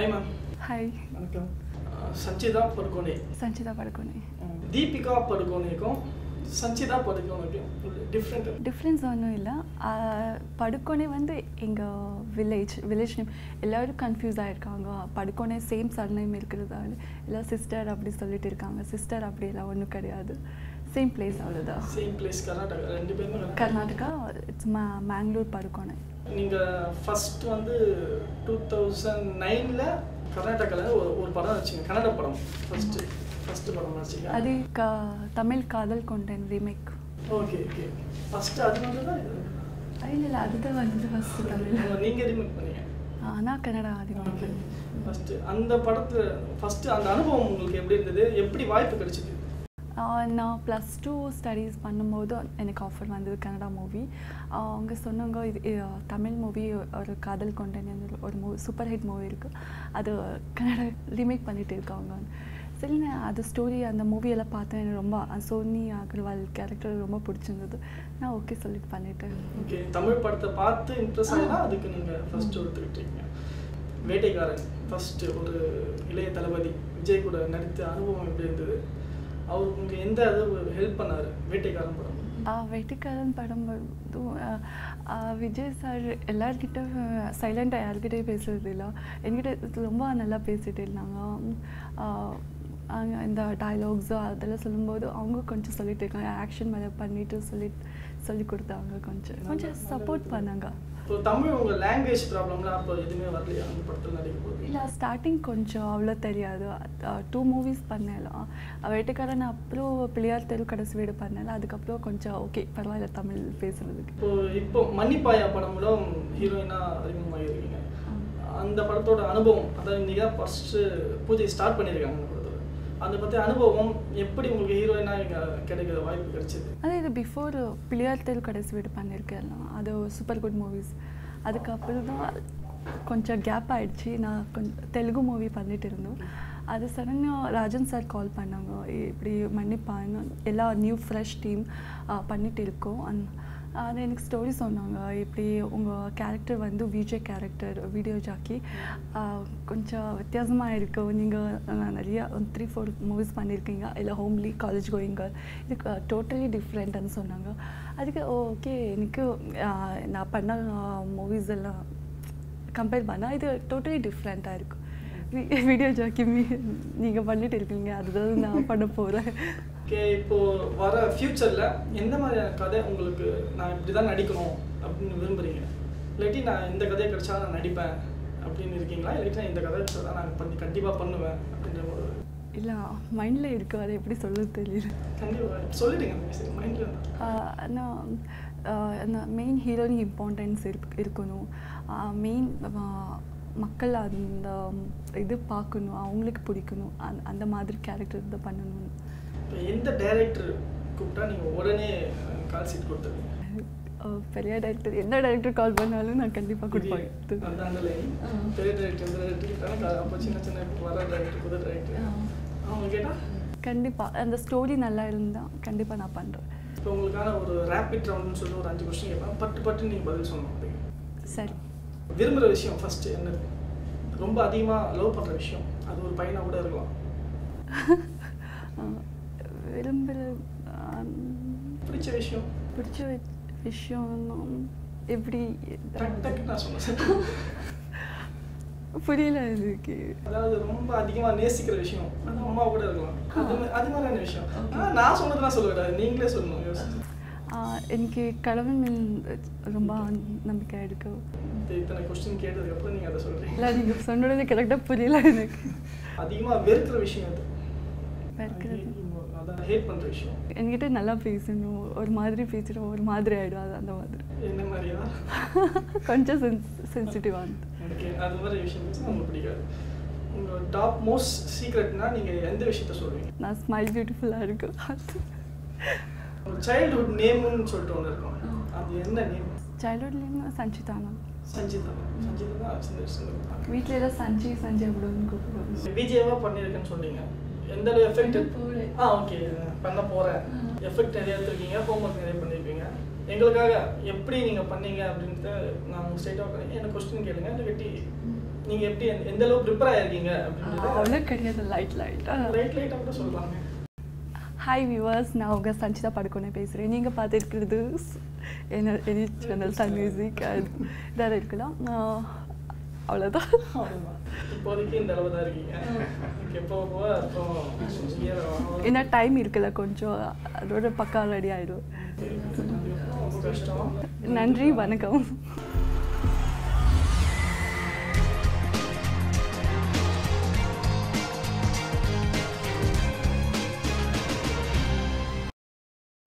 Hi ma'am hi வணக்கம் சஞ்சிதா படுகோனே சஞ்சிதா படுகோனே தீபிகா படுகோனேக்கும் சஞ்சிதா படுகோனேக்கும் டிஃப்ரெண்ட் டிஃப்ரென்ஸ் ஒன்றும் இல்லை படுக்கோனே வந்து எங்கள் வில்லேஜ் வில்லேஜ் நேம் எல்லோரும் கன்ஃபியூஸ் ஆகிருக்காங்க படுக்கோனே சேம் சர்நேம் இருக்கிறதால எல்லாம் சிஸ்டர் அப்படி சொல்லிட்டு இருக்காங்க சிஸ்டர் அப்படி எல்லாம் ஒன்றும் கிடையாது சேம் பிளேஸ் அவ்வளோதான் சேம் பிளேஸ் கர்நாடகா ரெண்டு பேருமே கர்நாடகா. கர்நாடகா இட்ஸ் மா மேங்களூர் படுக்கோனே நீங்கள் ஃபர்ஸ்ட் வந்து டூ தௌசண்ட் நைனில் கர்நாடகாவில் ஒரு ஒரு படம் வச்சிங்க கன்னட படம் ஃபஸ்ட்டு ஃபஸ்ட்டு படம் வச்சிங்க அது க தமிழ் காதல் கொண்டேன் ரீமேக் ஓகே ஓகே ஃபஸ்ட்டு அது வந்து தான் இல்லை இல்லை அதுதான் வந்து ஃபஸ்ட்டு தமிழ் நீங்கள் ரிமேக் பண்ணீங்க ஆனால் கன்னடா அதிகம் ஓகே ஃபஸ்ட்டு அந்த படத்தில் ஃபஸ்ட்டு அந்த அனுபவம் உங்களுக்கு எப்படி இருந்தது எப்படி வாய்ப்பு கிடைச்சிது ஆஹ் நான் ப்ளஸ் டூ ஸ்டடீஸ் பண்ணும்போது எனக்கு ஆஃபர் வந்தது கன்னடா மூவி அவங்க சொன்னாங்க இது இ- தமிழ் மூவி ஒரு காதல் கொண்டேன் ஒரு மூவி சூப்பர் ஹிட் மூவி இருக்குது அது கன்னடா ரீமேக் பண்ணிட்டு இருக்காங்க சரி நான் அது ஸ்டோரி அந்த மூவியெல்லாம் பார்த்தேன் எனக்கு ரொம்ப அஹ் சோனி அகர்வால் கேரக்டர் ரொம்ப பிடிச்சிருந்தது நான் ஓகே சொல்லிட்டு பண்ணிட்டேன் ஓகே தமிழ் படத்தை பார்த்து இம்ப்ரெஸ் ஆகினா அதுக்கு நீங்கள் ஃபஸ்ட்டு ஒருத்துக்கிட்டீங்க வேட்டைக்காரன் ஃபஸ்ட்டு ஒரு இளைய தளபதி விஜய் கூட நடித்த அனுபவம் எப்படி இருந்தது அவர் உங்களுக்கு எந்த அளவு ஹெல்ப் பண்ணார் வேட்டைக்காரன் படம் வெட்டிக்காரன் படம் வந்து ஆஹ், ஆஹ், விஜய் சார் எல்லார்கிட்ட சைலண்டாக யார்கிட்டயும் பேசுறது இல்லை என்கிட்ட ரொம்ப நல்லா பேசிட்டு இருந்தாங்க ஆஹ், அங்க இந்த டயலாக்ஸு அதெல்லாம் சொல்லும்போது அவங்க கொஞ்சம் சொல்லிட்டு இருக்காங்க ஆக்ஷன் மேலே பண்ணிட்டு சொல்லி சொல்லி கொடுத்தாங்க கொஞ்சம் கொஞ்சம் சப்போர்ட் பண்ணாங்க இப்போ தமிழ் உங்கள் லாங்குவேஜ் ப்ராப்ளம்லாம் அப்போ எதுவுமே வரலையா அந்த படத்தில் நடிக்கும் போது இல்லை ஸ்டார்டிங் கொஞ்சம் அவ்வளோ தெரியாது டூ மூவிஸ் பண்ணலாம் வேட்டைக்காரன் அப்புறம் பிள்ளையார் தெரு கடைசி வீடு பண்ணல அதுக்கப்புறம் கொஞ்சம் ஓகே பரவாயில்ல தமிழ் பேசுறதுக்கு இப்போ இப்போ மன்னிப்பாயா படம் கூட ஹீரோயினாக அறிமுகமாகிருக்கீங்க அந்த படத்தோட அனுபவம் அதாவது இன்றைக்கி தான் ஃபஸ்ட்டு பூஜை ஸ்டார்ட் பண்ணியிருக்காங்க அந்த படத்தோட அந்த பற்றி அனுபவம் எப்படி உங்களுக்கு ஹீரோயினாக கிடைக்கிற வாய்ப்பு கிடைச்சிது அதே இது பிஃபோர் பிள்ளையார் தெரு கடைசி வீடு பண்ணியிருக்கேன் அது சூப்பர் குட் மூவிஸ் அதுக்கப்புறம் தான் கொஞ்சம் கேப் ஆயிடுச்சு நான் கொஞ்சம் தெலுங்கு மூவி பண்ணிட்டு இருந்தோம் அது சடனாக ராஜன் சார் கால் பண்ணாங்க இப்படி மன்னிப்பான்னு எல்லா நியூ ஃப்ரெஷ் டீம் பண்ணிட்டு இருக்கோம் அந் அது எனக்கு ஸ்டோரி சொன்னாங்க இப்படி உங்கள் கேரக்டர் வந்து விஜய் கேரக்டர் வீடியோ ஜாக்கி ஆஹ், கொஞ்சம் வித்தியாசமாக இருக்கும் நீங்கள் நிறைய த்ரீ ஃபோர் மூவிஸ் பண்ணியிருக்கீங்க இல்லை ஹோம்லி காலேஜ் கோயிங்க இதுக்கு டோட்டலி டிஃப்ரெண்ட்னு சொன்னாங்க அதுக்கு ஓகே எனக்கு ஆஹ், நான் பண்ண மூவிஸ் எல்லாம் கம்பேர் பண்ணால் இது டோட்டலி டிஃப்ரெண்ட்டாக இருக்கும் வீடியோ ஜாக்கி மீ நீங்கள் பண்ணிட்டு இருக்கீங்க அதுதான் நான் பண்ண போகிறேன் ஓகே இப்போ வர ஃப்யூச்சரில் எந்த மாதிரியான கதை உங்களுக்கு நான் இப்படி தான் நடிக்கணும் அப்படின்னு விரும்புகிறீங்க இல்லாட்டி நான் இந்த கதையை கிடைச்சா நான் நடிப்பேன் அப்படின்னு இருக்கீங்களா இல்லாட்டி நான் இந்த கதை கிடைச்சா நான் பண்ணி கண்டிப்பாக பண்ணுவேன் அப்படின்ற ஒரு இல்லை மைண்டில் இருக்கு அதை எப்படி சொல்ல தெரியல கண்டிப்பாக சொல்லிடுங்க சரி மைண்டில் ஆனால் மெயின் ஹீரோயின் இம்பார்ட்டன்ஸ் இருக் இருக்கணும் மெயின் மக்கள் அந்த இது பார்க்கணும் அவங்களுக்கு பிடிக்கணும் அந்த அந்த மாதிரி கேரக்டர் தான் பண்ணணும் இப்போ எந்த டைரக்டர் கூப்பிட்டா நீங்கள் உடனே கால் சீட் கொடுத்துருவீங்க அஹ் பெரிய டைரக்டர் எந்த டைரக்டர் கால் பண்ணாலும் நான் கண்டிப்பாக கொடுப்பேன் அந்த அந்த லைன் பெரிய டைரக்டர் எந்த டைரக்டர் கேட்டாலும் அப்போ சின்ன சின்ன வர டைரக்டர் புது டைரக்டர் அவங்க கேட்டால் கண்டிப்பாக அந்த ஸ்டோரி நல்லா இருந்தால் கண்டிப்பாக நான் பண்ணுறேன் இப்போ உங்களுக்கான ஒரு ரேபிட் ரவுண்ட்னு சொல்லி ஒரு அஞ்சு கொஸ்டின் கேட்பேன் பட்டு பட்டு நீங்கள் பதில் சொல்லணும் அதுக்கு சரி விரும்புகிற விஷயம் ஃபஸ்ட்டு என்னது ரொம்ப அதிகமாக லவ் பண்ணுற விஷயம் அது ஒரு பையனாக கூட இருக்கலாம் அஹ் விரும்புகிற அஹ் பிடிச்ச விஷயம் பிடிச்ச வி- விஷயம்னா எப்படி டக் டக்கு நான் சொன்னேன் புரியல இதுக்கு அதாவது ரொம்ப அதிகமாக நேசிக்கிற விஷயம் அது அம்மா கூட இருக்கலாம் அது மா- அது மாதிரியான விஷயம் ஆனா, நான் சொன்னதெல்லாம் சொல்ல விடாது நீங்களே சொல்லணும் யோசிச்சு ஆஹ் எனக்கு கடவுள் மேல் ரொம்ப நம்பிக்கை இருக்கு இந்த இத்தனை கொஸ்டின் கேட்டதுக்கப்புறம் நீங்கள் அதை சொல்கிறீங்க இல்லை நீங்கள் சொன்னது கரெக்டாக புரியல எனக்கு அதிகமாக வெறுக்கிற விஷயம் அது வெறுக்கிறது. அதான் ஹேட் பண்ணுற விஷயம் என்கிட்ட நல்லா பேசணும் ஒரு மாதிரி பேசிடும் ஒரு மாதிரி ஆகிடும் அது அந்த மாதிரி என்ன மாதிரியா கொஞ்சம் சென்ஸ் சென்சிட்டிவாக ஓகே அது மாதிரி விஷயம் பேசினா உங்களுக்கு பிடிக்காது உங்கள் டாப் மோஸ்ட் சீக்ரெட்னா நீங்கள் எந்த விஷயத்த சொல்லுவீங்க நான் ஸ்மைல் பியூட்டிஃபுல்லாக இருக்கு உங்கள் சைல்ட்ஹுட் நேம்னு சொல்லிட்டு ஒன்று இருக்கும் அது என்ன நேம் சைல்ட்ஹுட்லேயும் சஞ்சிதானா சஞ்சிதா சஞ்சிதா தான் சின்ன வயசுல வீட்டில் எல்லாம் சஞ்சி சஞ்சி அப்படின்னு கூப்பிடுவாங்க விஜயவா பண்ணியிருக்கேன்னு சொன்னீங்க எந்த அளவு எஃபெக்ட் பண்ண போறேன். ஆ ஓகே பண்ண போகிறேன் எஃபெக்ட் நிறைய எடுத்திருக்கீங்க ஹோம்ஒர்க் நிறைய பண்ணியிருப்பீங்க எங்களுக்காக எப்படி நீங்கள் பண்ணீங்க அப்படின்ட்டு நான் ஸ்ட்ரைட்டாக பண்ணி எனக்கு கொஸ்டின் கேளுங்க இல்லாட்டி நீங்க எப்படி எந்த- எந்த அளவுக்கு ப்ரிப்பேர் ஆயிருக்கீங்க அப்படின்றது அவ்வளோ கிடையாது லைட் லைட்டாக லைட் லைட்டாக கூட சொல்றாங்க ஹாய் வியூவர்ஸ் நான் உங்கள் சஞ்சிதா படுக்கோனே பேசுகிறேன் நீங்கள் பார்த்துருக்கிறது என்ன எனி சேனல் சன் மியூசிக் இதாக இருக்கலாம் ஆஹ் அவ்வளோதான் அவ்வளவுதான். இப்போதைக்கு இந்த அளவு தான் இருக்கீங்க எனக்கு எப்போ போக அப்புறம் year ஆகும். என்ன டைம் இருக்குல்ல கொஞ்சம் அதோட பக்கா ரெடி ஆயிடும் ரொம்ப கஷ்டம் நன்றி வணக்கம்